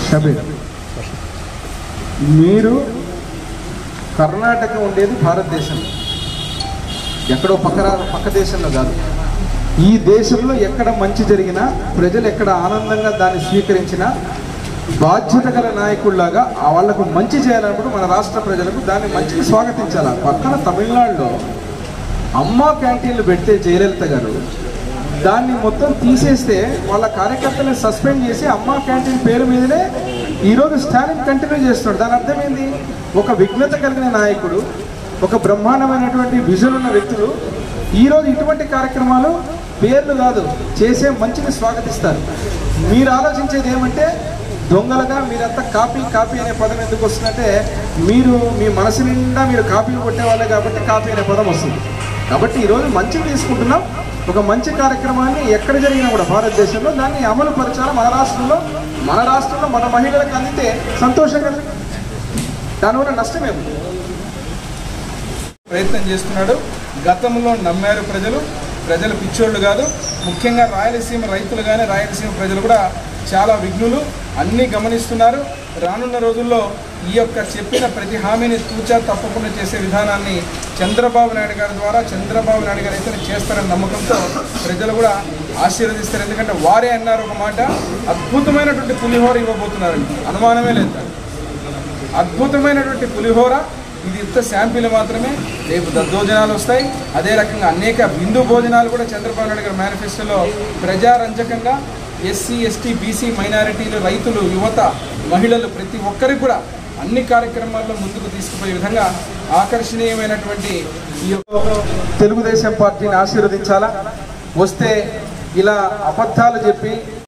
షబీర్ మీరు కర్ణాటక ఉండేది భారతదేశం ఎక్కడో పక్క రా- పక్క దేశంలో కాదు ఈ దేశంలో ఎక్కడ మంచి జరిగినా ప్రజలు ఎక్కడ ఆనందంగా దాన్ని స్వీకరించినా బాధ్యత గల నాయకుల్లాగా ఆ వాళ్ళకు మంచి చేయాలన్నప్పుడు మన రాష్ట్ర ప్రజలకు దాన్ని మంచిగా స్వాగతించాలి పక్కన తమిళనాడులో అమ్మా క్యాంటీన్లు పెడితే జయలలిత గారు దాన్ని మొత్తం తీసేస్తే వాళ్ళ కార్యకర్తలను సస్పెండ్ చేసి అమ్మా క్యాంటీన్ పేరు మీదనే ఈరోజు స్టాలిన్ కంటిన్యూ చేస్తున్నాడు దాని అర్థం ఏంది ఒక విఘ్నత కలిగిన నాయకుడు ఒక బ్రహ్మాండమైనటువంటి విజన్ ఉన్న వ్యక్తులు ఈరోజు ఇటువంటి కార్యక్రమాలు పేర్లు కాదు చేసే మంచిని స్వాగతిస్తారు మీరు ఆలోచించేది ఏమంటే దొంగలుగా మీరంతా కాపీ కాపీ అనే పదం ఎందుకు వస్తుందంటే మీరు మీ మనసు నిండా మీరు కాపీలు కొట్టే వాళ్ళే కాబట్టి కాపీ అనే పదం వస్తుంది కాబట్టి ఈరోజు మంచిని తీసుకుంటున్నాం ఒక మంచి కార్యక్రమాన్ని ఎక్కడ జరిగినా కూడా భారతదేశంలో దాన్ని అమలు పరచాలి మన రాష్ట్రంలో మన రాష్ట్రంలో మన మహిళలకు అందితే సంతోషం కదా దానివల్ల నష్టమేమి ప్రయత్నం చేస్తున్నాడు గతంలో నమ్మారు ప్రజలు ప్రజలు పిచ్చోళ్ళు కాదు ముఖ్యంగా రాయలసీమ రైతులు కానీ రాయలసీమ ప్రజలు కూడా చాలా విఘ్నులు అన్నీ గమనిస్తున్నారు రానున్న రోజుల్లో ఈ యొక్క చెప్పిన ప్రతి హామీని తూచా తప్పకుండా చేసే విధానాన్ని చంద్రబాబు నాయుడు గారి ద్వారా చంద్రబాబు నాయుడు గారు అయితే చేస్తారని నమ్మకంతో ప్రజలు కూడా ఆశీర్వదిస్తారు ఎందుకంటే వారే అన్నారు ఒక మాట అద్భుతమైనటువంటి పులిహోర ఇవ్వబోతున్నారండి అనుమానమే లేదు దానికి. అద్భుతమైనటువంటి పులిహోర ఇది ఇంత శాంపిల్ మాత్రమే రేపు దద్దోజనాలు వస్తాయి అదే రకంగా అనేక బిందు భోజనాలు కూడా చంద్రబాబు నాయుడు గారి మేనిఫెస్టోలో ప్రజారంజకంగా ఎస్సీ ఎస్టీ బీసీ మైనారిటీలు రైతులు యువత మహిళలు ప్రతి ఒక్కరికి కూడా అన్ని కార్యక్రమాల్లో ముందుకు తీసుకుపోయే విధంగా ఆకర్షణీయమైనటువంటి ఈ యొక్క తెలుగుదేశం పార్టీని ఆశీర్వదించాలా వస్తే ఇలా అబద్ధాలు చెప్పి